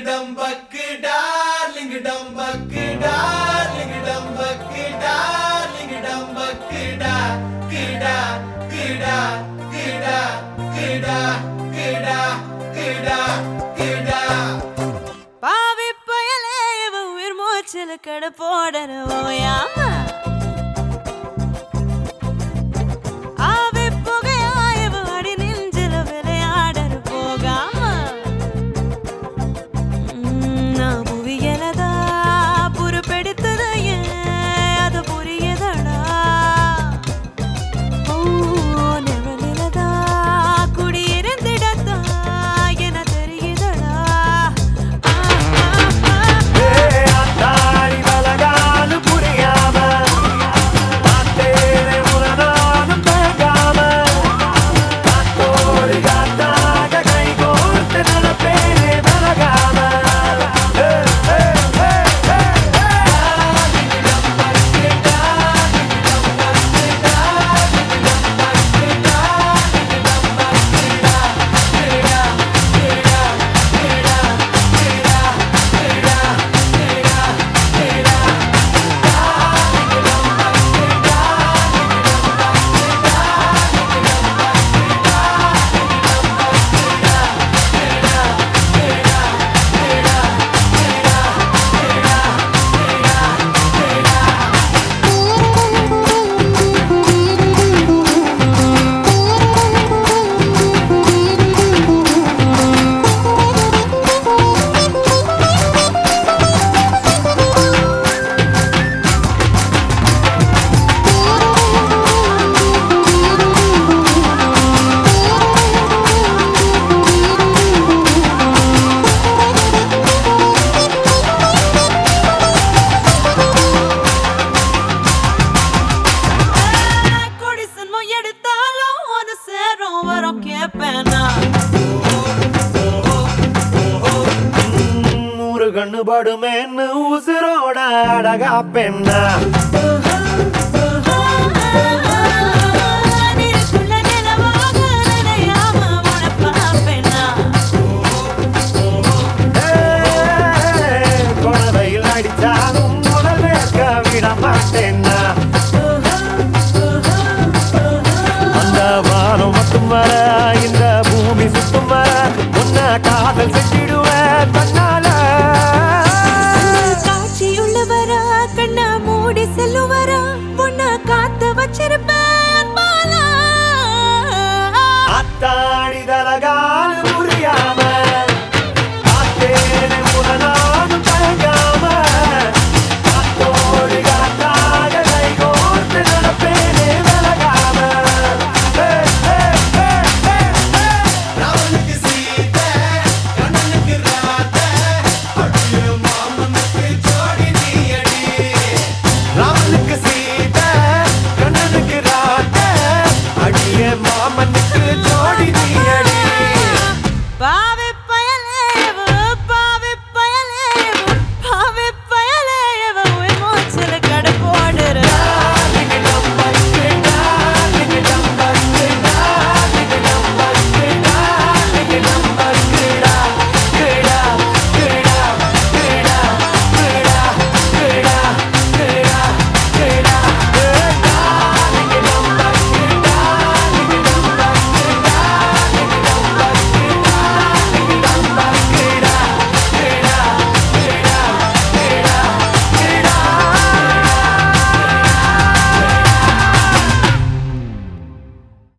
டம்பக்கு darling டம்பக்கு darling டம்பக்கு darling டம்பக்கு டா கிடா கிடா கிடா கிடா கிடா கிடா கிடா பாவி பயலே இவ உயிர் மூச்சில் கட போடற ஓயாம ஆவி புகையா இவ அடி நெஞ்சில விளையாடற போகாம ம், நான் புவியலதா புறப்பெடுத்தது ஏன் அது புரியதடா ஓ நிழலிலதா குடியிருந்திடத்தா என தெரியுதடா ஆ, ஆ, ஆ. தாடி வலகாலு புரியாம மாத்தேனே உனதானும் தேங்காம காத்தோடு காத்தாக கை கோர்த்து நடப்பேனே விலகாம ஏ, ஏ, ஏ, ஏ, கொடி சின்மம் எடுத்தாலும் ஒரு சேரும் வரும் கேப்பேனா நூறு கண்ணு படுமேன்னு உசுரோட அழகா பெண்ணா